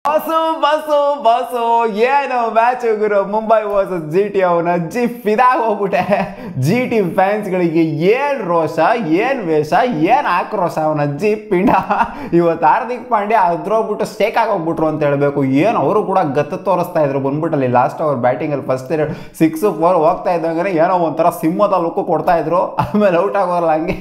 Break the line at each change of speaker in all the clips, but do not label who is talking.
bus bus bus ಏನು match ಗುರು Mumbai versus G T ಅವನ ಅಜ್ಜಿ ಫಿದಾಗ ಹೋಗ್ಬಿಟ್ಟೆ ಜಿ ಟಿ ಫ್ಯಾನ್ಸ್ಗಳಿಗೆ ಏನ್ ರೋಷ ಏನ್ ವೇಷ ಏನ್ ಆಕ್ರೋಶ ಅವನ ಅಜ್ಜಿ ಪಿಂಡ ಇವತ್ತು ಹಾರ್ದಿಕ್ ಪಾಂಡ್ಯ ಅದ್ರೋಗ್ಬಿಟ್ಟು ಸ್ಟೇಕ್ ಆಗೋಗ್ಬಿಟ್ರು ಅಂತ ಹೇಳ್ಬೇಕು ಏನು ಅವರು ಕೂಡ ಗತ್ತು ತೋರಿಸ್ತಾ ಇದ್ರು ಬಂದ್ಬಿಟ್ಟಲ್ಲಿ ಲಾಸ್ಟ್ ಅವ್ರ ಬ್ಯಾಟಿಂಗಲ್ಲಿ ಫಸ್ಟ್ ಎರಡು ಸಿಕ್ಸ್ ಫೋರ್ ಹೋಗ್ತಾ ಇದ್ದಂಗೆ ಏನೋ ಒಂಥರ ಸಿಂಹದ ಲುಕ್ಕು ಕೊಡ್ತಾ ಇದ್ರು ಆಮೇಲೆ ಔಟ್ ಆಗೋಲ್ಲ ಹಂಗೆ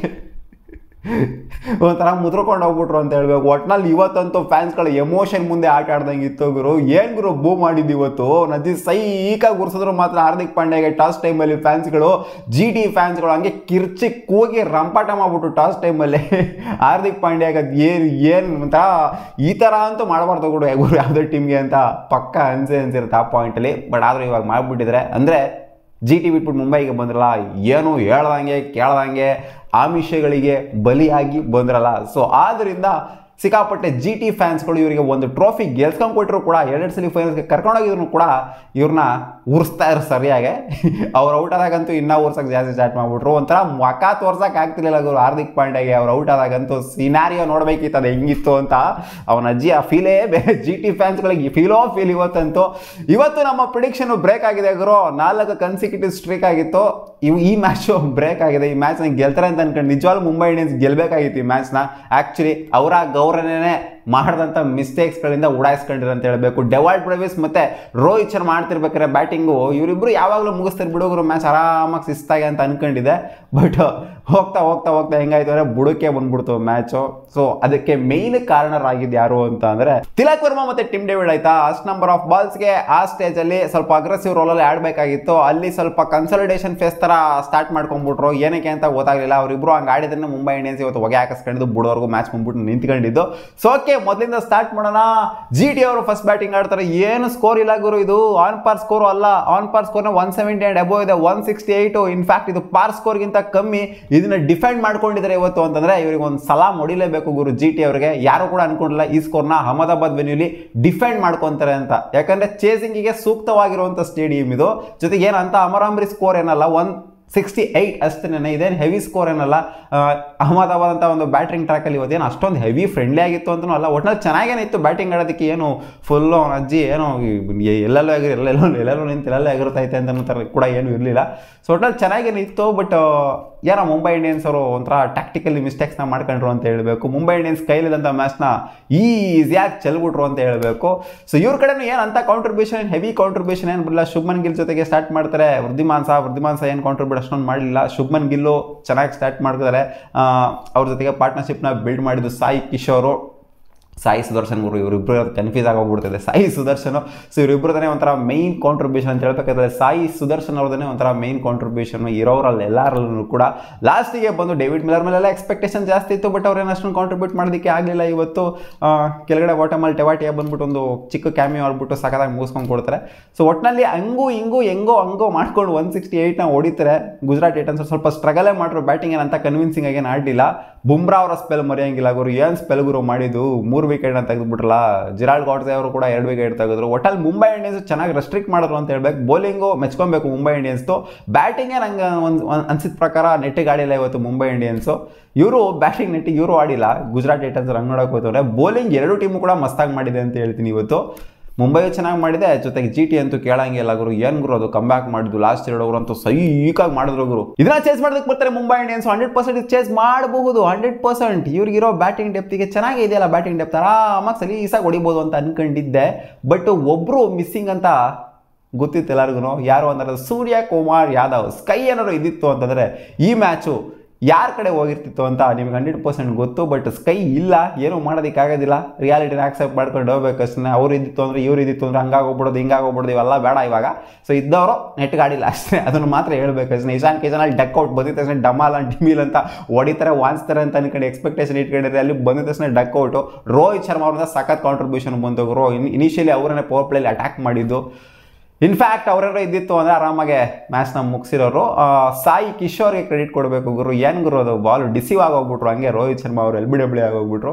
ಒಂಥರ ಮುದ್ರಕೊಂಡು ಹೋಗ್ಬಿಟ್ರು ಅಂತ ಹೇಳ್ಬೇಕು ಒಟ್ನಲ್ಲಿ ಇವತ್ತಂತೂ ಫ್ಯಾನ್ಸ್ಗಳ ಎಮೋಷನ್ ಮುಂದೆ ಆಟ ಆಡ್ದಂಗೆ ಇತ್ತು ಗುರು ಏನ್ ಗುರು ಬೂ ಮಾಡಿದ್ದು ಇವತ್ತು ನದಿ ಸೈಕಾಗಿ ಗುರ್ಸಿದ್ರು ಮಾತ್ರ ಹಾರ್ದಿಕ್ ಪಾಂಡ್ಯಗೆ ಟಾಸ್ ಟೈಮಲ್ಲಿ ಫ್ಯಾನ್ಸ್ಗಳು ಜಿ ಟಿ ಫ್ಯಾನ್ಸ್ಗಳು ಹಂಗೆ ಕಿರ್ಚಿ ಕೂಗಿ ರಂಪಾಟ ಮಾಡ್ಬಿಟ್ಟು ಟಾಸ್ ಟೈಮಲ್ಲಿ ಹಾರ್ದಿಕ್ ಪಾಂಡ್ಯಗೆ ಏನು ಏನು ಅಂತ ಈ ಥರ ಅಂತೂ ಮಾಡಬಾರ್ದು ಗುರು ಗುರು ಯಾವುದೇ ಟೀಮ್ಗೆ ಅಂತ ಪಕ್ಕ ಅನ್ಸೆ ಅನ್ಸಿರುತ್ತೆ ಆ ಪಾಯಿಂಟಲ್ಲಿ ಬಟ್ ಆದರೂ ಇವಾಗ ಮಾಡಿಬಿಟ್ಟಿದ್ರೆ ಅಂದರೆ ಜಿ ಟಿ ಬಿಟ್ಬಿಟ್ಟು ಮುಂಬೈಗೆ ಬಂದ್ರಲ್ಲ ಏನು ಹೇಳ್ದಂಗೆ ಕೇಳ್ದಂಗೆ ಆಮಿಷಗಳಿಗೆ ಬಲಿಯಾಗಿ ಬಂದ್ರಲ್ಲ ಸೊ ಆದ್ದರಿಂದ ಸಿಕ್ಕಾಪಟ್ಟೆ ಜಿ ಟಿ ಫ್ಯಾನ್ಸ್ಗಳು ಇವರಿಗೆ ಒಂದು ಟ್ರೋಫಿ ಗೆಲ್ಸ್ಕೊಂಡು ಕೊಟ್ಟರು ಕೂಡ ಎರಡೆರಡು ಸಲ ಫೈನಲ್ಸ್ಗೆ ಕರ್ಕೊಂಡೋಗಿದ್ರು ಕೂಡ ಇವ್ರನ್ನ ಉರ್ಸ್ತಾ ಇರೋ ಸರಿಯಾಗೆ ಅವ್ರು ಔಟ್ ಆದಾಗಂತೂ ಇನ್ನೂ ಉರ್ಸಕ್ಕೆ ಜಾಸ್ತಿ ಸ್ಟಾರ್ಟ್ ಮಾಡ್ಬಿಟ್ರು ಒಂಥರ ಮಕ ತೋರ್ಸಕ್ಕೆ ಆಗ್ತಿರ್ಲಿಲ್ಲ ಗುರು ಹಾರ್ದಿಕ್ ಪಾಂಡ್ಯಗೆ ಅವ್ರು ಔಟ್ ಆದಾಗಂತೂ ಸಿನಾರಿಯೋ ನೋಡ್ಬೇಕಿತ್ತು ಅದು ಹೆಂಗಿತ್ತು ಅಂತ ಅವನ ಅಜ್ಜಿ ಆ ಫೀಲೇ ಬೇರೆ ಜಿ ಟಿ ಫ್ಯಾನ್ಸ್ಗಳಿಗೆ ಫೀಲೋ ಫೀಲ್ ಇವತ್ತಂತೂ ಇವತ್ತು ನಮ್ಮ ಪ್ರಿಡಿಕ್ಷನ್ ಬ್ರೇಕ್ ಆಗಿದೆ ಗುರು ನಾಲ್ಕು ಕನ್ಸಿಕ್ಯೂಟಿವ್ ಸ್ಟ್ರೀಕ್ ಆಗಿತ್ತು ಇವು ಈ ಮ್ಯಾಚು ಬ್ರೇಕ್ ಆಗಿದೆ ಈ ಮ್ಯಾಚ್ನ ಗೆಲ್ತಾರೆ ಅಂತ ಅನ್ಕೊಂಡು ನಿಜವಾಗ್ಲೂ ಮುಂಬೈ ಇಂಡಿಯನ್ಸ್ ಗೆಲ್ಬೇಕಾಗಿತ್ತು ಈ ಮ್ಯಾಚ್ನ ಆ್ಯಕ್ಚುಲಿ ಅವರ ಗೌರವನೇ ಮಾಡಿದಂಥ ಮಿಸ್ಟೇಕ್ಸ್ಗಳಿಂದ ಉಡಾಯಿಸ್ಕೊಂಡಿರೋ ಅಂತ ಹೇಳಬೇಕು ಡೆವಾಲ್ಡ್ ಬ್ರವಿಸ್ ಮತ್ತೆ ರೋಹಿತ್ ಶರ್ಮಾ ಮಾಡ್ತಿರ್ಬೇಕಾದ್ರೆ ಬ್ಯಾಟಿಂಗು ಇವರಿಬ್ರು ಯಾವಾಗಲೂ ಮುಗಿಸ್ತಾರೆ ಬಿಡೋಗ್ರು ಮ್ಯಾಚ್ ಆರಾಮಾಗಿ ಶಿಸ್ತಾಗಿ ಅಂತ ಅನ್ಕೊಂಡಿದ್ದೆ ಬಟ್ ಹೋಗ್ತಾ ಹೋಗ್ತಾ ಹೋಗ್ತಾ ಹೆಂಗಾಯ್ತು ಅಂದರೆ ಬುಡಕ್ಕೆ ಬಂದ್ಬಿಡ್ತು ಮ್ಯಾಚು ಸೊ ಅದಕ್ಕೆ ಮೇಯ್ನ್ ಕಾರಣರಾಗಿದ್ದು ಯಾರು ಅಂತ ಅಂದರೆ ತಿಲಕ್ ವರ್ಮಾ ಮತ್ತೆ ಟಿಮ್ ಡೇವಿಡ್ ಆಯ್ತಾ ಅಷ್ಟು ನಂಬರ್ ಆಫ್ ಬಾಲ್ಸ್ಗೆ ಆ ಸ್ಟೇಜಲ್ಲಿ ಸ್ವಲ್ಪ ಅಗ್ರೆಸಿವ್ ರೋಲಲ್ಲಿ ಆಡಬೇಕಾಗಿತ್ತು ಅಲ್ಲಿ ಸ್ವಲ್ಪ ಕನ್ಸಲ್ಟೇಷನ್ ಫೇಸ್ ಥರ ಸ್ಟಾರ್ಟ್ ಮಾಡ್ಕೊಂಡ್ಬಿಟ್ರು ಏನಕ್ಕೆ ಅಂತ ಗೊತ್ತಾಗಲಿಲ್ಲ ಅವರಿಬ್ರು ಹಂಗೆ ಆಡಿದ್ರೆ ಮುಂಬೈ ಇಂಡಿಯನ್ಸ್ ಇವತ್ತು ಹೊಗೆ ಹಾಕಿಸ್ಕೊಂಡಿದ್ದು ಬುಡೋರ್ಗು ಮ್ಯಾಚ್ ಬಂದ್ಬಿಟ್ಟು ನಿಂತ್ಕೊಂಡಿದ್ದು ಸೊ ಓಕೆ ಮೊದಲಿಂದ ಸ್ಟಾರ್ಟ್ ಮಾಡೋಣ ಜಿ ಟಿ ಅವರು ಫಸ್ಟ್ ಬ್ಯಾಟಿಂಗ್ ಆಡ್ತಾರೆ ಏನು ಸ್ಕೋರ್ ಇಲ್ಲ ಗುರು ಇದು ಆನ್ ಪಾರ್ ಸ್ಕೋರ್ ಅಲ್ಲ ಆನ್ ಪಾರ್ ಸ್ಕೋರ್ನ ಒನ್ ಸೆವೆಂಟಿ ಆ್ಯಂಡ್ ಅಬೋ ಇದೆ ಒನ್ ಸಿಕ್ಸ್ಟಿ ಏಯ್ಟು ಇನ್ಫ್ಯಾಕ್ಟ್ ಇದು ಪಾರ್ ಸ್ಕೋರ್ಗಿಂತ ಕಮ್ಮಿ ಇದನ್ನ ಡಿಫೆಂಡ್ ಮಾಡ್ಕೊಂಡಿದ್ದಾರೆ ಇವತ್ತು ಅಂತಂದ್ರೆ ಇವರಿಗೆ ಒಂದು ಸಲಾ ಹೊಡಿಲೇಬೇಕು ಗುರು ಜಿ ಟಿ ಅವರಿಗೆ ಯಾರು ಕೂಡ ಅನ್ಕೊಂಡಿಲ್ಲ ಈ ಸ್ಕೋರ್ನ ಅಹಮದಾಬಾದ್ ವೆನ್ಯೂಲಿ ಡಿಫೆಂಡ್ ಮಾಡ್ಕೊಂತಾರೆ ಅಂತ ಯಾಕಂದ್ರೆ ಚೇಸಿಂಗಿಗೆ ಸೂಕ್ತವಾಗಿರುವಂಥ ಸ್ಟೇಡಿಯಂ ಇದು ಜೊತೆಗೆ ಏನಂತ ಅಮರಾಂಬ್ರಿ ಸ್ಕೋರ್ ಏನಲ್ಲ ಒನ್ ಸಿಕ್ಸ್ಟಿ ಏಯ್ಟ್ ಅಷ್ಟೇನೆ ಇದೇನು ಹೆವಿ ಸ್ಕೋರ್ ಏನಲ್ಲ ಆ, ಅಹಮದಾಬಾದ್ ಅಂತ ಒಂದು ಬ್ಯಾಟಿಂಗ್ ಟ್ರ್ಯಾಕಲ್ಲಿ ಇವತ್ತೇನು ಅಷ್ಟೊಂದು ಹೆವಿ ಫ್ರೆಂಡ್ಲಿ ಆಗಿತ್ತು ಅಂತಲೂ ಅಲ್ಲ ಒಟ್ನಲ್ಲಿ ಚೆನ್ನಾಗೇನಿತ್ತು ಬ್ಯಾಟಿಂಗ್ ಆಡೋದಕ್ಕೆ ಏನು ಫುಲ್ಲು ಅವನ ಅಜ್ಜಿ ಏನೋ ಈ- ಎಲ್ಲೆಲ್ಲೋ ಆಗಿರೋ ಎಲ್ಲೆಲ್ಲೋ ಎಲ್ಲೆಲ್ಲೋ ನಿಂತು ಎಲ್ಲೆಲ್ಲೋ ಆಗಿರ್ತೈತೆ ಅಂತ ಅನ್ನೋ ಥರ ಕೂಡ ಏನು ಇರಲಿಲ್ಲ ಸೊ ಒಟ್ನಲ್ಲಿ ಚೆನ್ನಾಗೇನಿತ್ತು ಬಟ್ ಏನೋ ಮುಂಬೈ ಇಂಡಿಯನ್ಸ್ ಅವರು ಒಂಥರ ಟ್ಯಾಕ್ಟಿಕಲಿ ಮಿಸ್ಟೇಕ್ಸ್ನ ಮಾಡ್ಕೊಂಡ್ರು ಅಂತ ಹೇಳಬೇಕು ಮುಂಬೈ ಇಂಡಿಯನ್ಸ್ ಕೈಲಿದ್ದಂಥ ಮ್ಯಾಚ್ನ ಈಸಿಯಾಗಿ ಚೆಲ್ಬಿಟ್ರು ಅಂತ ಹೇಳಬೇಕು ಸೊ ಇವ್ರ ಕಡೆನೂ ಏನು ಅಂತ ಕಾಂಟ್ರಿಬ್ಯೂಷನ್ ಹೆವಿ ಕಾಂಟ್ರಿಬ್ಯೂಷನ್ ಏನು ಬರಲ್ಲ ಶುಭ್ಮನ್ ಗಿಲ್ ಜೊತೆಗೆ ಸ್ಟಾರ್ಟ್ ಮಾಡ್ತಾರೆ ವೃದ್ಧಿಮಾನ್ ಸಹ ವೃದ್ಧಿಮಾನ್ ಸಹ ಏನು ಕಾಂಟ್ರಿಬ್ಯೂಟ್ ಅಷ್ಟೊಂದು ಮಾಡಲಿಲ್ಲ ಶುಭ್ಮನ್ ಗಿಲ್ಲು ಚೆನ್ನಾಗಿ ಸ್ಟಾರ್ಟ್ ಮಾಡಿದ್ದಾರೆ ಅವ್ರ ಜೊತೆಗೆ ಪಾರ್ಟ್ನರ್ಶಿಪ್ನ ಬಿಲ್ಡ್ ಮಾಡಿದ್ದು ಸಾಯಿ ಕಿಶೋರು ಸಾಯಿ ಸುದರ್ಶನ್ ಗುರು ಇವರಿಬ್ಬರು ಕನ್ಫ್ಯೂಸ್ ಆಗೋಗ್ಬಿಡ್ತದೆ ಸಾಯಿ ಸುದರ್ಶನ್ ಸೊ ಇವರಿಬ್ಬರದೇ ಒಂಥರ ಮೈನ್ ಕಾಂಟ್ರಿಬ್ಯೂಷನ್ ಅಂತ ಹೇಳ್ಬೇಕಾದ್ರೆ ಸಾಯಿ ಸುದರ್ಶನ್ ಅವ್ರದೇ ಒಂಥರ ಮೈನ್ ಕಾಂಟ್ರಿಬ್ಯೂಷನ್ ಇರೋರಲ್ಲಿ ಎಲ್ಲರಲ್ಲೂ ಕೂಡ ಲಾಸ್ಟಿಗೆ ಬಂದು ಡೇವಿಡ್ ಮಿಲ್ಲರ್ ಮೇಲೆಲ್ಲ ಎಕ್ಸ್ಪೆಕ್ಟೇಷನ್ ಜಾಸ್ತಿ ಇತ್ತು ಬಟ್ ಅವ್ರೇನು ಅಷ್ಟೊಂದು ಕಾಂಟ್ರಿಬ್ಯೂಟ್ ಮಾಡೋದಕ್ಕೆ ಆಗಲಿಲ್ಲ ಇವತ್ತು ಆ, ಕೆಳಗಡೆ ಬಾಟಮಲ್ಲಿ ಟೆವಾಟಿಯ ಬಂದ್ಬಿಟ್ಟು ಒಂದು ಚಿಕ್ಕ ಕ್ಯಾಮಿಯೋ ಆಡ್ಬಿಟ್ಟು ಸಖತ್ತಾಗಿ ಮುಗಿಸ್ಕೊಂಡು ಕೊಡ್ತಾರೆ ಸೊ ಒಟ್ಟಿನಲ್ಲಿ ಹಂಗೂ ಹಿಂಗೂ ಹೆಂಗೋ ಹಂಗೋ ಮಾಡ್ಕೊಂಡು ಒನ್ ಸಿಕ್ಸ್ಟಿ ಏಯ್ಟ್ನ ಹೊಡಿತಾರೆ ಗುಜರಾತ್ ಟೈಟನ್ಸ್ ಸ್ವಲ್ಪ ಸ್ಟ್ರಗಲೇ ಮಾಡಿದ್ರು ಬ್ಯಾಟಿಂಗ್ ಏನಂತ ಕನ್ವಿನ್ಸಿಂಗ್ ಆಗೇನು ಆಡಲಿಲ್ಲ ಬುಮ್ರಾ ಅವರ ಸ್ಪೆಲ್ ಮರೆಯಂಗಿಲ್ಲ ಗುರು ಏನು ಸ್ಪೆಲ್ ಗುರು ಮಾಡಿದ್ದು ಮೂರು ವಿಕೆಟ್ನ ತೆಗೆದುಬಿಟ್ರಲ್ಲ ಜಿರಾಲ್ಡ್ ಗಾಡ್ಸೆ ಅವರು ಕೂಡ ಎರಡು ವಿಕೆಟ್ ತೆಗೆದ್ರು ಒಟ್ಟಲ್ಲಿ ಮುಂಬೈ ಇಂಡಿಯನ್ಸ್ ಚೆನ್ನಾಗಿ ರೆಸ್ಟ್ರಿಕ್ಟ್ ಮಾಡಿದ್ರು ಅಂತ ಹೇಳ್ಬೇಕು ಬೌಲಿಂಗು ಮೆಚ್ಕೊಬೇಕು ಮುಂಬೈ ಇಂಡಿಯನ್ಸ್ದು ಬ್ಯಾಟಿಂಗೇ ನಂಗೆ ಒಂದು ಅನ್ಸಿದ ಪ್ರಕಾರ ನೆಟ್ಟಿಗೆ ಆಡಿಲ್ಲ ಇವತ್ತು ಮುಂಬೈ ಇಂಡಿಯನ್ಸು ಇವರು ಬ್ಯಾಟಿಂಗ್ ನೆಟ್ಟಿಗೆ ಇವರು ಆಡಿಲ್ಲ ಗುಜರಾತ್ ಟೈಟನ್ಸ್ ರಂಗ್ ನೋಡೋಕೆ ಹೋಗ್ತವ್ರೆ ಬೌಲಿಂಗ್ ಎರಡು ಟೀಮು ಕೂಡ ಮಸ್ತಾಗಿ ಮಾಡಿದೆ ಅಂತ ಹೇಳ್ತೀನಿ ಇವತ್ತು ಮುಂಬೈಯು ಚೆನ್ನಾಗಿ ಮಾಡಿದೆ ಜೊತೆಗೆ ಜಿ ಟಿ ಅಂತೂ ಕೇಳಂಗಿಲ್ಲ ಗುರು ಏನ್ ಗುರು ಅದು ಕಮ್ ಬ್ಯಾಕ್ ಮಾಡಿದ್ದು ಲಾಸ್ಟ್ ಎರಡು ಓವರ್ ಅಂತೂ ಸೈಕಾಗಿ ಮಾಡಿದ್ರು ಗುರು ಇದನ್ನ ಚೇಸ್ ಮಾಡೋದಕ್ಕೆ ಬರ್ತಾರೆ Mumbai Indians hundred percent chase ಮಾಡಬಹುದು ಹಂಡ್ರೆಡ್ ಪರ್ಸೆಂಟ್ ಇವ್ರಿಗಿರೋ ಬ್ಯಾಟಿಂಗ್ ಡೆಪ್ತಿಗೆ ಚೆನ್ನಾಗಿ ಇದೆಯಲ್ಲ ಬ್ಯಾಟಿಂಗ್ ಡೆಪ್ತ್ ಆರಾಮಾಗಿ ಸಲೀಸಾಗಿ ಹೊಡಿಬೋದು ಅಂತ ಅನ್ಕೊಂಡಿದ್ದೆ ಬಟ್ ಒಬ್ರು ಮಿಸ್ಸಿಂಗ್ ಅಂತ ಗೊತ್ತಿತ್ತು ಎಲ್ಲರಿಗೂ ಯಾರು ಅಂದ್ರೆ ಸೂರ್ಯ ಕುಮಾರ್ ಯಾದವ್ ಸ್ಕೈ ಏನಾದ್ರು ಇದಿತ್ತು ಅಂತಂದ್ರೆ ಈ ಮ್ಯಾಚು ಯಾರ ಕಡೆ ಹೋಗಿರ್ತಿತ್ತು ಅಂತ ನಿಮ್ಗೆ ಹಂಡ್ರೆಡ್ ಪರ್ಸೆಂಟ್ ಗೊತ್ತು ಬಟ್ ಸ್ಕೈ ಇಲ್ಲ ಏನೂ ಮಾಡೋದಕ್ಕಾಗೋದಿಲ್ಲ ರಿಯಾಲಿಟಿನ ಆಕ್ಸೆಪ್ಟ್ ಮಾಡ್ಕೊಂಡು ಹೋಗ್ಬೇಕು ಅಷ್ಟೇ ಅವ್ರು ಇದ್ದಿತ್ತು ಅಂದ್ರೆ ಇವ್ರು ಇದ್ದಿತ್ತು ಅಂದ್ರೆ ಹಂಗಾಗೋಗ್ಬಿಡೋದು ಹಿಂಗಾಗೋಗ್ಬಿಡೋದು ಇವೆಲ್ಲ ಬೇಡ ಇವಾಗ ಸೊ ಇದ್ದವರು ನೆಟ್ಗೆ ಆಡಿಲ್ಲ ಅಷ್ಟೇ ಅದನ್ನು ಮಾತ್ರ ಹೇಳ್ಬೇಕು ಅಷ್ಟೇ ಇಶಾನ್ ಕಿಶನಲ್ಲಿ ಡಕ್ ಔಟ್ ಬಂದಿದ್ದ ತಕ್ಷಣ ಡಮಾಲ್ ಅಂಡ್ ಡಿಮಿಲ್ ಅಂತ ಹೊಡಿತಾರೆ ವಾನ್ಸ್ತಾರೆ ಅಂತ ಅನ್ಕೊಂಡು ಎಕ್ಸ್ಪೆಕ್ಟೇಷನ್ ಇಟ್ಕೊಂಡಿದ್ರೆ ಅಲ್ಲಿ ಬಂದಿದ್ದ ತಕ್ಷಣ ಡಕ್ ಔಟು ರೋಹಿತ್ ಶರ್ಮಾ ಅವ್ರಿಂದ ಸಖತ್ ಕಾಂಟ್ರಿಬ್ಯೂಷನ್ ಬಂದವರು ಇನಿಷಿಯಲಿ ಅವರನ್ನೇ ಪವರ್ ಪ್ಲೇಲಿ ಅಟ್ಯಾಕ್ ಮಾಡಿದ್ದು ಇನ್ಫ್ಯಾಕ್ಟ್ ಅವರೆಲ್ಲ ಇದ್ದಿತ್ತು ಅಂದರೆ ಆರಾಮಾಗೆ ಮ್ಯಾಚ್ನ ಮುಗಿಸಿರೋರು ಸಾಯಿ ಕಿಶೋರ್ಗೆ ಕ್ರೆಡಿಟ್ ಕೊಡಬೇಕು ಗುರು ಏನು ಗುರು ಅದು ಬಾಲ್ ಡಿಸೀವ್ ಆಗೋಗ್ಬಿಟ್ರು ಹಂಗೆ ರೋಹಿತ್ ಶರ್ಮಾ ಅವರು ಎಲ್ ಬಿ ಡಬ್ಲ್ಯೂ ಆಗೋಗ್ಬಿಟ್ರು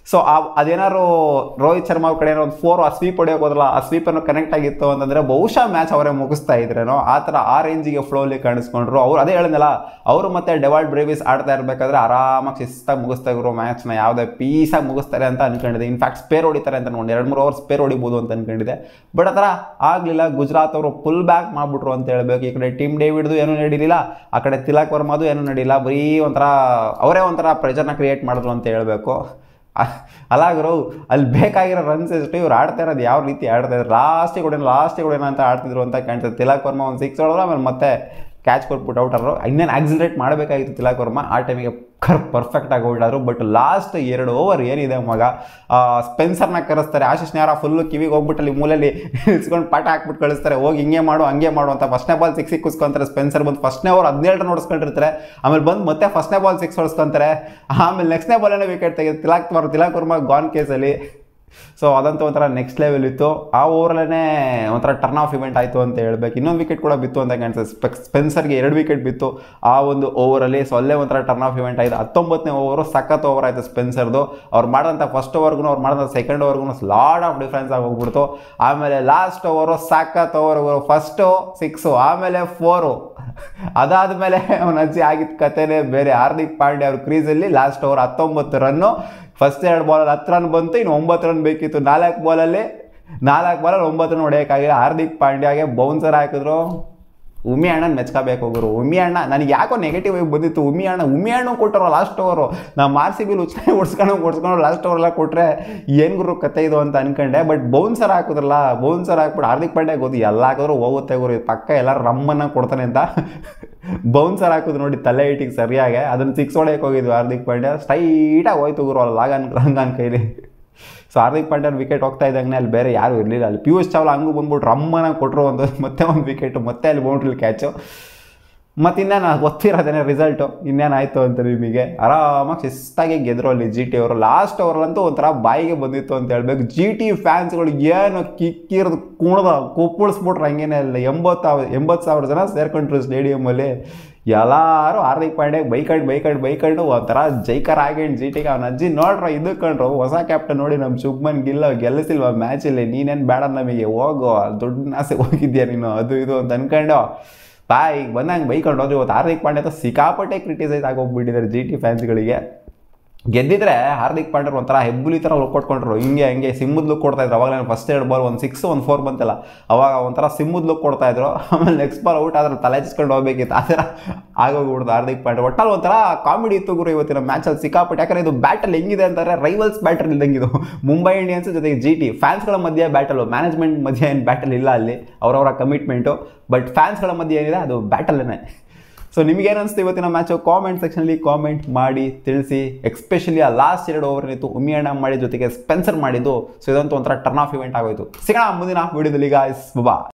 ಸೊ ಆ ಅದೇನಾದ್ರು ರೋಹಿತ್ ಶರ್ಮಾ ಅವ್ರ ಕಡೆ ಏನೋ ಒಂದು ಫೋರ್ ಆ ಸ್ವೀಪ್ ಹೊಡೆಯೋಕೆ ಹೋದ್ರಲ್ಲ ಆ ಸ್ವೀಪ್ ಏನೋ ಕನೆಕ್ಟ್ ಆಗಿತ್ತು ಅಂತಂದ್ರೆ ಬಹುಶಃ ಮ್ಯಾಚ್ ಅವರೇ ಮುಗಿಸ್ತಾ ಇದ್ರೇನೋ ಆ ಥರ ಆ ರೇಂಜಿಗೆ ಫ್ಲೋಲಿ ಕಾಣಿಸ್ಕೊಂಡ್ರು ಅವ್ರು ಅದೇ ಹೇಳಿದ್ನಲ್ಲ ಅವರು ಮತ್ತೆ ಡೆವಾಲ್ಡ್ ಬ್ರೇವಿಸ್ ಆಡ್ತಾ ಇರಬೇಕಾದ್ರೆ ಆರಾಮಾಗಿ ಶಿಸ್ತಾಗಿ ಮುಗಿಸ್ತಾ ಇದ್ರು ಮ್ಯಾಚ್ನ ಯಾವುದೇ ಪೀಸಾಗಿ ಮುಗಿಸ್ತಾರೆ ಅಂತ ಅನ್ಕೊಂಡಿದ್ದೆ ಇನ್ಫ್ಯಾಕ್ಟ್ ಸ್ಪೇರ್ ಹೊಡಿತಾರೆ ಅಂತ ಒಂದು ಎರಡು ಮೂರು ಓವರ್ ಸ್ಪೇರ್ ಹೊಡಿಬೋದು ಅಂತ ಅನ್ಕೊಂಡಿದ್ದೆ ಬಟ್ ಆ ಥರ ಆಗಲಿಲ್ಲ ಗುಜರಾತ್ ಅವರು ಫುಲ್ ಬ್ಯಾಕ್ ಮಾಡಿಬಿಟ್ರು ಅಂತ ಹೇಳ್ಬೇಕು ಈ ಕಡೆ ಟೀಮ್ ಡೇವಿಡ್ದು ಏನೂ ನಡೀಲಿಲ್ಲ ಆ ಕಡೆ ತಿಲಕ್ ವರ್ಮಾದು ಏನೂ ನಡೀಲ್ಲ ಬರೀ ಒಂಥರ ಅವರೇ ಒಂಥರ ಪ್ರೆಷರ್ನ ಕ್ರಿಯೇಟ್ ಮಾಡಿದ್ರು ಅಂತ ಹೇಳ್ಬೇಕು ಅಲ್ಲ ಗುರು ಅಲ್ಲಿ ಬೇಕಾಗಿರೋ ರನ್ಸ್ ಎಷ್ಟು ಇವ್ರು ಆಡ್ತಾ ಇರೋದು ಯಾವ ರೀತಿ ಆಡ್ತಾ ಇದ್ರು ಲಾಸ್ಟಿಗೆ ಕೊಡೋಣ ಲಾಸ್ಟಿಗೆ ಕೊಡೋಣ ಅಂತ ಆಡ್ತಿದ್ರು ಅಂತ ಕಾಣ್ತದೆ ತಿಲಕ್ ವರ್ಮ ಒಂದು ಸಿಕ್ಸ್ ಹೊಡೆದ್ರು ಆಮೇಲೆ ಮತ್ತೆ ಕ್ಯಾಚ್ ಕೊಟ್ಬಿಟ್ಟು ಔಟರು ಇನ್ನೇನು ಆಕ್ಸಿಲೇಟ್ ಮಾಡಬೇಕಾಗಿತ್ತು ತಿಲಕ್ ವರ್ಮ ಆ ಟೈಮಿಗೆ ಕರ್ ಪರ್ಫೆಕ್ಟಾಗಿ ಔಟಾದ್ರು ಬಟ್ ಲಾಸ್ಟ್ ಎರಡು ಓವರ್ ಏನಿದೆ ಮಗ ಸ್ಪೆನ್ಸರ್ನ ಕರೆಸ್ತಾರೆ ಆಶೀಶ್ ನೇರ ಫುಲ್ಲು ಕಿವಿಗೆ ಹೋಗ್ಬಿಟ್ಟು ಅಲ್ಲಿ ಮೂಲೆಯಲ್ಲಿ ನಿಲ್ಸ್ಕೊಂಡು ಪಾಠ ಹಾಕ್ಬಿಟ್ಟು ಕಳಿಸ್ತಾರೆ ಹೋಗಿ ಹಿಂಗೆ ಮಾಡು ಹಂಗೆ ಮಾಡು ಅಂತ ಫಸ್ಟ್ನೇ ಬಾಲ್ ಸಿಕ್ಸ್ ಕುಸ್ಕೊಂತಾರೆ ಸ್ಪೆನ್ಸರ್ ಬಂದು ಫಸ್ಟ್ನೇ ಓವರ್ ಹದಿನೇಳು ರನ್ ಹೊಡ್ಸ್ಕೊಂಡಿರ್ತಾರೆ ಆಮೇಲೆ ಬಂದು ಮತ್ತೆ ಫಸ್ಟ್ನೇ ಬಾಲ್ ಸಿಕ್ಸ್ ಹೊಡ್ಸ್ಕೊಂತಾರೆ ಆಮೇಲೆ ನೆಕ್ಸ್ಟ್ನೇ ಬಾಲಲ್ಲೇ ವಿಕೆಟ್ ತೆಗೆದು ತಿಲಾಕ್ ಬರೋ ತಿಲಾಕ್ ವರ್ಮ ಗಾನ್ ಕೇಸಲ್ಲಿ ಸೊ ಅದಂತೂ ಒಂಥರ ನೆಕ್ಸ್ಟ್ ಲೆವೆಲ್ ಇತ್ತು ಆ ಓವರಲ್ಲೇ ಒಂಥರ ಟರ್ನ್ ಆಫ್ ಇವೆಂಟ್ ಆಯಿತು ಅಂತ ಹೇಳ್ಬೇಕು ಇನ್ನೊಂದು ವಿಕೆಟ್ ಕೂಡ ಬಿತ್ತು ಅಂತ ಕಾಣಿಸ್ತದೆ ಸ್ಪೆಕ್ ಸ್ಪೆನ್ಸರ್ಗೆ ಎರಡು ವಿಕೆಟ್ ಬಿತ್ತು ಆ ಒಂದು ಓವರಲ್ಲಿ ಸೊ ಅಲ್ಲೇ ಒಂಥರ ಟರ್ನ್ ಆಫ್ ಇವೆಂಟ್ ಆಯಿತು ಹತ್ತೊಂಬತ್ತನೇ ಓವರು ಸಖತ್ ಓವರ್ ಆಯಿತು ಸ್ಪೆನ್ಸರ್ದು ಅವ್ರು ಮಾಡಿದಂಥ ಫಸ್ಟ್ ಓವರ್ಗೂ ಅವ್ರು ಮಾಡಿದಂಥ ಸೆಕೆಂಡ್ ಓವರ್ಗೂ ಲಾಡ್ ಆಫ್ ಡಿಫ್ರೆನ್ಸ್ ಆಗಿ ಹೋಗ್ಬಿಡ್ತು ಆಮೇಲೆ ಲಾಸ್ಟ್ ಓವರು ಸಖತ್ ಓವರ್ ಫಸ್ಟು ಸಿಕ್ಸು ಆಮೇಲೆ ಫೋರು ಅದಾದಮೇಲೆ ಅವನ ಅಜ್ಜಿ ಆಗಿದ್ದ ಕಥೆನೇ ಬೇರೆ ಹಾರ್ದಿಕ್ ಪಾಂಡ್ಯ ಅವ್ರ ಕ್ರೀಸಲ್ಲಿ ಲಾಸ್ಟ್ ಓವರ್ ಹತ್ತೊಂಬತ್ತು ರನ್ನು ಫಸ್ಟ್ ಎರಡು ಬಾಲಲ್ಲಿ ಹತ್ತು ರನ್ ಬಂತು ಇನ್ನು ಒಂಬತ್ತು ರನ್ ಬೇಕಿತ್ತು ನಾಲ್ಕು ಬಾಲಲ್ಲಿ ನಾಲ್ಕು ಬಾಲಲ್ಲಿ ಒಂಬತ್ತು ರನ್ ಹೊಡೆಯೋಕ್ಕಾಗಿಲ್ಲ ಹಾರ್ದಿಕ್ ಪಾಂಡ್ಯಾಗೆ ಬೌನ್ಸರ್ ಹಾಕಿದ್ರು ಉಮಿ ಅಣ್ಣನ ಮೆಚ್ಕೋಬೇಕು ಗುರು ಉಮಿ ಅಣ್ಣ ನನಗೆ ಯಾಕೋ ನೆಗೆಟಿವ್ ಆಗಿ ಬಂದಿತ್ತು ಉಮಿ ಅಣ್ಣ ಉಮಿ ಅಣ್ಣ ಕೊಟ್ಟರು ಲಾಸ್ಟ್ ಓವರು ನಾವು ಆರ್ ಸಿ ಬಿಲ್ ಉಚ್ಚಾನೆ ಓಡಿಸ್ಕೊಂಡು ಓಡಿಸ್ಕೊಂಡು ಲಾಸ್ಟ್ ಓವರೆಲ್ಲ ಕೊಟ್ಟರೆ ಏನು ಗುರು ಕತೆ ಇದು ಅಂತ ಅನ್ಕೊಂಡೆ ಬಟ್ ಬೌನ್ಸರ್ ಹಾಕಿದ್ರಲ್ಲ ಬೌನ್ಸರ್ ಹಾಕ್ಬಿಟ್ಟು ಹಾರ್ದಿಕ್ ಪಾಂಡ್ಯ ಗೊತ್ತು ಎಲ್ಲ ಹಾಕಿದ್ರು ಹೋಗುತ್ತೆ ಗುರು ಇದು ಪಕ್ಕ ಎಲ್ಲರೂ ರಮ್ಮನ್ನ ಕೊಡ್ತಾನೆ ಅಂತ ಬೌನ್ಸರ್ ಹಾಕಿದ್ರು ನೋಡಿ ತಲೆ ಇಟ್ಟಿಗೆ ಸರಿಯಾಗಿ ಅದನ್ನು ಸಿಕ್ಸ್ ಹೊಡೆಯಕ್ಕೆ ಹೋಗಿದ್ವಿ ಹಾರ್ದಿಕ್ ಪಾಂಡ್ಯ ಸ್ಟ್ರೈಟಾಗಿ ಹೋಯ್ತು ಗುರು ಅಲ್ಲಿ ಲಾಗನ್ ರಂಗನ್ ಕೈಲಿ ಸೊ ಹಾರ್ದಿಕ್ ಪಾಂಡ್ಯನ ವಿಕೆಟ್ ಹೋಗ್ತಾ ಇದ್ದಂಗೆ ಅಲ್ಲಿ ಬೇರೆ ಯಾರು ಇರಲಿಲ್ಲ ಅಲ್ಲಿ ಪಿಯೂಷ್ ಚಾವ್ಲಾ ಹಂಗೂ ಬಂದ್ಬಿಟ್ಟು ರಮ್ಮನ ಕೊಟ್ಟರು ಒಂದು ಮತ್ತೆ ಒಂದು ವಿಕೆಟು ಮತ್ತೆ ಅಲ್ಲಿ ಬೌಂಡ್ರಿಲಿ ಕ್ಯಾಚು ಮತ್ತು ಇನ್ನೇನು ಗೊತ್ತಿರೋದೇನೆ ರಿಸಲ್ಟು ಇನ್ನೇನಾಯಿತು ಅಂತ ನಿಮಗೆ ಆರಾಮಾಗಿ ಶಿಸ್ತಾಗಿ ಗೆದ್ರು ಅಲ್ಲಿ ಜಿ ಟಿ ಅವರು ಲಾಸ್ಟ್ ಓವರಲ್ಲಂತೂ ಒಂಥರ ಬಾಯಿಗೆ ಬಂದಿತ್ತು ಅಂತ ಹೇಳ್ಬೇಕು ಜಿ ಟಿ ಫ್ಯಾನ್ಸ್ಗಳು ಏನು ಕಿಕ್ಕಿರೋದು ಕುಣ್ದ ಕುಪ್ಪಳಿಸ್ಬಿಟ್ರು ಹಂಗೇನೆ ಅಲ್ಲ ಎಂಬತ್ತು ಎಂಬತ್ತು ಸಾವಿರ ಜನ ಸೇರ್ಕೊಂಡ್ರು ಸ್ಟೇಡಿಯಮಲ್ಲಿ ಎಲ್ಲರೂ ಹಾರ್ದಿಕ್ ಪಾಂಡ್ಯಾಗ ಬೈಕಂಡು ಬೈಕಂಡು ಬೈಕಂಡು ಒಂಥರ ಜೈಕರ್ ಆಗೇಂಡು ಜಿ ಟಿಗೆ ಅವ್ನ ಅಜ್ಜಿ ನೋಡ್ರ ಇದು ಕಂಡ್ರು ಹೊಸ ಕ್ಯಾಪ್ಟನ್ ನೋಡಿ ನಮ್ಮ ಶುಭ್ಮನ್ ಗಿಲ್ಲ ಗೆಲ್ಲಿಸಿಲ್ವ ಮ್ಯಾಚಲ್ಲಿ ನೀನೇನು ಬೇಡ ನಮಗೆ ಹೋಗು ದುಡ್ಡು ಆಸೆ ಹೋಗಿದ್ಯಾ ನೀನು ಅದು ಇದು ಅಂತ ಅನ್ಕೊಂಡು ಬಾ ಈಗ ಬಂದಂಗೆ ಬೈಕೊಂಡು ಹೋದ್ರೆ ಇವತ್ತು ಹಾರ್ದಿಕ್ ಪಾಂಡ್ಯ ಅಂತ ಸಿಕ್ಕಾಪಟ್ಟೆ ಕ್ರಿಟಿಸೈಸ್ ಆಗೋಗ್ಬಿಟ್ಟಿದ್ದಾರೆ ಜಿ ಟಿ ಫ್ಯಾನ್ಸ್ಗಳಿಗೆ ಗೆದ್ದಿದ್ರೆ ಹಾರ್ದಿಕ್ ಪಾಂಡ್ಯರ್ ಒಂಥರ ಹೆಬ್ಬುಲಿ ಥರ ಕೊಟ್ಕೊಂಡ್ರು ಹಿಂಗೆ ಹಂಗೆ ಸಿಮ್ಮದ್ ಲುಕ್ ಕೊಡ್ತಾ ಇದ್ರು ಅವಾಗ ನಾನು ಫಸ್ಟ್ ಎರಡು ಬಾಲ್ ಒಂದು ಸಿಕ್ಸ್ ಒಂದು ಫೋರ್ ಬಂತಲ್ಲ ಅವಾಗ ಒಂಥರ ಸಿಮ್ಮದ್ ಲುಕ್ ಕೊಡ್ತಾ ಇದ್ರು ಆಮೇಲೆ ನೆಕ್ಸ್ಟ್ ಬಾಲ್ ಔಟ್ ಆದ್ರೆ ತಲೆ ಚಿಸ್ಕೊಂಡು ಹೋಗ್ಬೇಕಿತ್ತು ಆ ಥರ ಆಗೋಗ್ಬಿಡ್ತು ಹಾರ್ದಿಕ್ ಪಾಂಡ್ಯ ಒಟ್ಟಲ್ಲಿ ಒಂಥರ ಕಾಮಿಡಿ ಇತ್ತು ಗುರು ಇವತ್ತಿನ ಮ್ಯಾಚಲ್ಲಿ ಸಿಕ್ಕಾಪಟ್ಟೆ ಯಾಕಂದ್ರೆ ಇದು ಬ್ಯಾಟಲ್ ಹೆಂಗಿದೆ ಅಂತಾರೆ ರೈವಲ್ಸ್ ಬ್ಯಾಟಲ್ ಇದ್ದಂಗಿದು ಮುಂಬೈ ಇಂಡಿಯನ್ಸ್ ಜೊತೆಗೆ ಜಿ ಟಿ ಫ್ಯಾನ್ಸ್ಗಳ ಮಧ್ಯೆ ಬ್ಯಾಟಲು ಮ್ಯಾನೇಜ್ಮೆಂಟ್ ಮಧ್ಯೆ ಏನು ಬ್ಯಾಟಲ್ ಇಲ್ಲ ಅಲ್ಲಿ ಅವರವರ ಕಮಿಟ್ಮೆಂಟು ಬಟ್ ಫ್ಯಾನ್ಸ್ಗಳ ಮಧ್ಯೆ ಏನಿದೆ ಅದು ಬ್ಯಾಟಲ್ನೇ ಸೊ ನಿಮಗೇನು ಅನಿಸ್ತು ಇವತ್ತಿನ ಮ್ಯಾಚು ಕಾಮೆಂಟ್ ಸೆಕ್ಷನಲ್ಲಿ ಕಾಮೆಂಟ್ ಮಾಡಿ ತಿಳಿಸಿ ಎಕ್ಸ್ಪೆಷಲಿ ಆ ಲಾಸ್ಟ್ ಎರಡು ಓವರ್ ಏನಿತ್ತು ಉಮಿಯಣ್ಣ ಮಾಡಿ ಜೊತೆಗೆ ಸ್ಪೆನ್ಸರ್ ಮಾಡಿದ್ದು ಸೊ ಇದಂತೂ ಒಂಥರ ಟರ್ನ್ ಆಫ್ ಇವೆಂಟ್ ಆಗೋಯ್ತು ಸಿಗೋಣ ಮುಂದಿನ ವಿಡಿಯೋದಲ್ಲಿ ಗಾಯ್ಸ್ ಬಾ